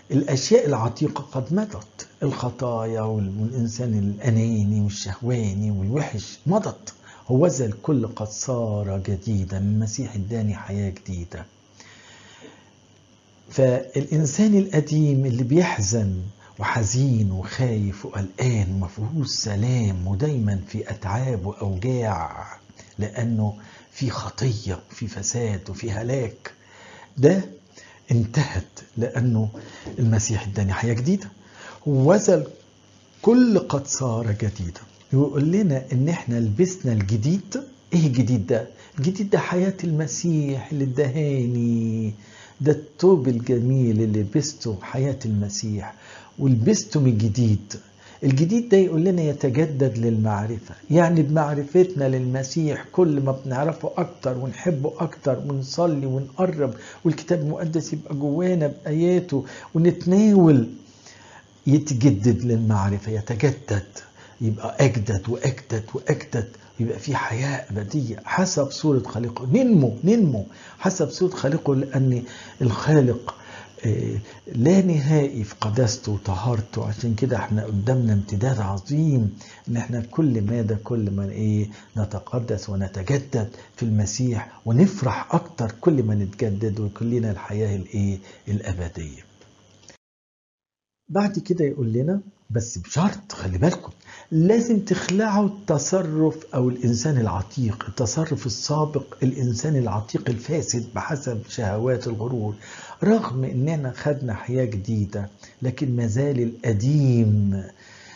الأشياء العتيقة قد مضت الخطايا والإنسان الأناني والشهواني والوحش مضت هوذا الكل قد صار جديدا المسيح اداني حياة جديدة فالإنسان القديم اللي بيحزن وحزين وخايف وقلقان ومفيهوش سلام ودايما في أتعاب وأوجاع لأنه في خطية وفي فساد وفي هلاك ده انتهت لأنه المسيح اداني حياة جديدة وذا كل قد صار جديدا يقول لنا ان احنا لبسنا الجديد ايه الجديد ده الجديد ده حياة المسيح اللي ادهاني ده الثوب الجميل اللي لبسته حياة المسيح ولبسته من جديد الجديد ده يقول لنا يتجدد للمعرفة يعني بمعرفتنا للمسيح كل ما بنعرفه أكتر ونحبه أكتر ونصلي ونقرب والكتاب المقدس يبقى جوانا بآياته ونتناول يتجدد للمعرفة يتجدد يبقى أجدد وأجدد وأجدد يبقى في حياة أبدية حسب صورة خالقه ننمو ننمو حسب صورة خالقه لأن الخالق لا نهائي في قداسته وطهارته عشان كده احنا قدامنا امتداد عظيم ان احنا كل ماذا كل ما ايه نتقدس ونتجدد في المسيح ونفرح اكتر كل ما نتجدد ويكون لنا الحياه الايه الابديه بعد كده يقول لنا بس بشرط خلي بالكم لازم تخلعوا التصرف او الانسان العتيق التصرف السابق الانسان العتيق الفاسد بحسب شهوات الغرور رغم اننا خدنا حياه جديده لكن مازال القديم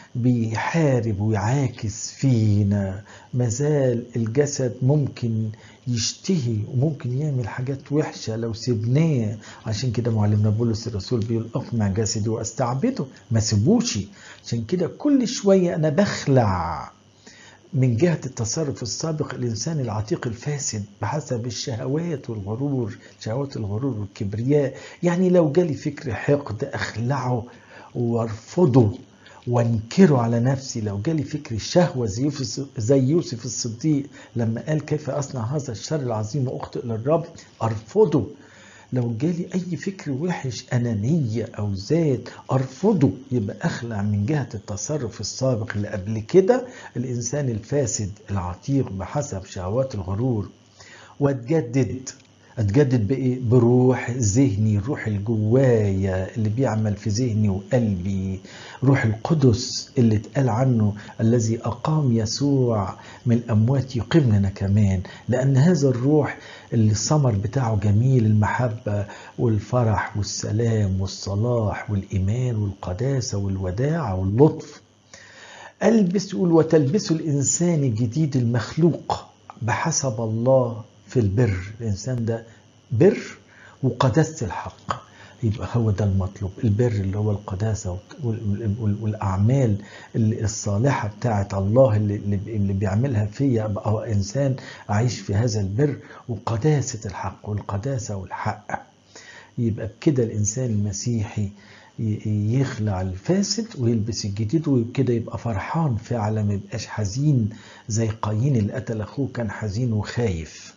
بيحارب ويعاكس فينا مازال الجسد ممكن يشتهي وممكن يعمل حاجات وحشة لو سيبناه عشان كده معلمنا بولس الرسول بيقول اقمع جسدي واستعبده ما سيبوش عشان كده كل شوية أنا بخلع من جهة التصرف السابق الإنسان العتيق الفاسد بحسب الشهوات والغرور شهوات الغرور والكبرياء يعني لو جالي فكر حقد أخلعه وارفضه وانكره على نفسي لو جالي فكر الشهوة زي يوسف, زي يوسف الصديق لما قال كيف أصنع هذا الشر العظيم وأخطئ للرب أرفضه لو جالي أي فكر وحش أنانية أو ذات أرفضه يبقى أخلع من جهة التصرف السابق اللي قبل كده الإنسان الفاسد العتيق بحسب شهوات الغرور واتجدد اتجدد بايه بروح ذهني الروح الجوايا اللي بيعمل في ذهني وقلبي روح القدس اللي اتقال عنه الذي اقام يسوع من الاموات يقيمنا كمان لان هذا الروح اللي الثمر بتاعه جميل المحبه والفرح والسلام والصلاح والايمان والقداسه والوداعه واللطف البس يقول وتلبسوا الانسان الجديد المخلوق بحسب الله في البر الإنسان ده بر وقداسة الحق يبقى هو ده المطلوب البر اللي هو القداسة والأعمال الصالحة بتاعت الله اللي, اللي بيعملها فيا أبقى إنسان أعيش في هذا البر وقداسة الحق والقداسة والحق يبقى بكده الإنسان المسيحي يخلع الفاسد ويلبس الجديد وكده يبقى فرحان فعلا ما يبقاش حزين زي قايين اللي قتل أخوه كان حزين وخايف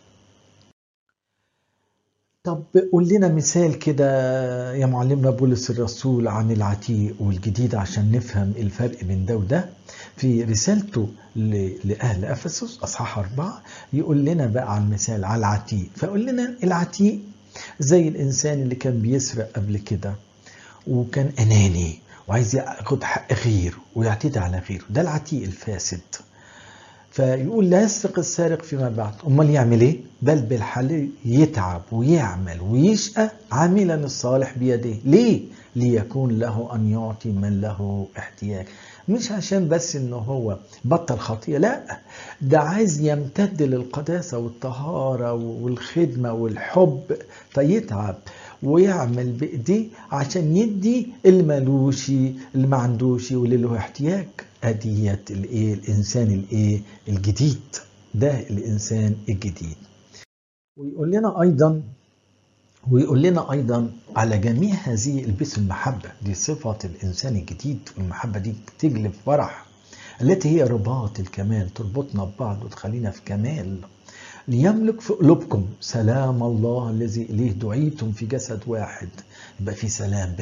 طب قول لنا مثال كده يا معلمنا بولس الرسول عن العتيق والجديد عشان نفهم الفرق بين ده وده في رسالته لأهل أفسس أصحاح أربعة يقول لنا بقى عن مثال على العتيق فقول لنا العتيق زي الإنسان اللي كان بيسرق قبل كده وكان أناني وعايز ياخد حق غيره ويعتدي على غيره ده العتيق الفاسد فيقول لا يسرق السارق فيما بعد امال يعمل ايه بل بالحل يتعب ويعمل ويشقى عاملا الصالح بيديه ليه ليكون له ان يعطي من له احتياج مش عشان بس انه هو بطل خطيه لا ده عايز يمتد للقداسه والطهاره والخدمه والحب فيتعب ويعمل بايديه عشان يدي اللي مالوش اللي ما عندوش واللي له احتياج اديت الايه الانسان الايه الجديد ده الانسان الجديد ويقول لنا ايضا ويقول لنا ايضا على جميع هذه البسوا المحبه دي صفه الانسان الجديد والمحبه دي تجلب فرح التي هي رباط الكمال تربطنا ببعض وتخلينا في كمال ليملك في قلوبكم سلام الله الذي اليه دعيتم في جسد واحد يبقى في سلام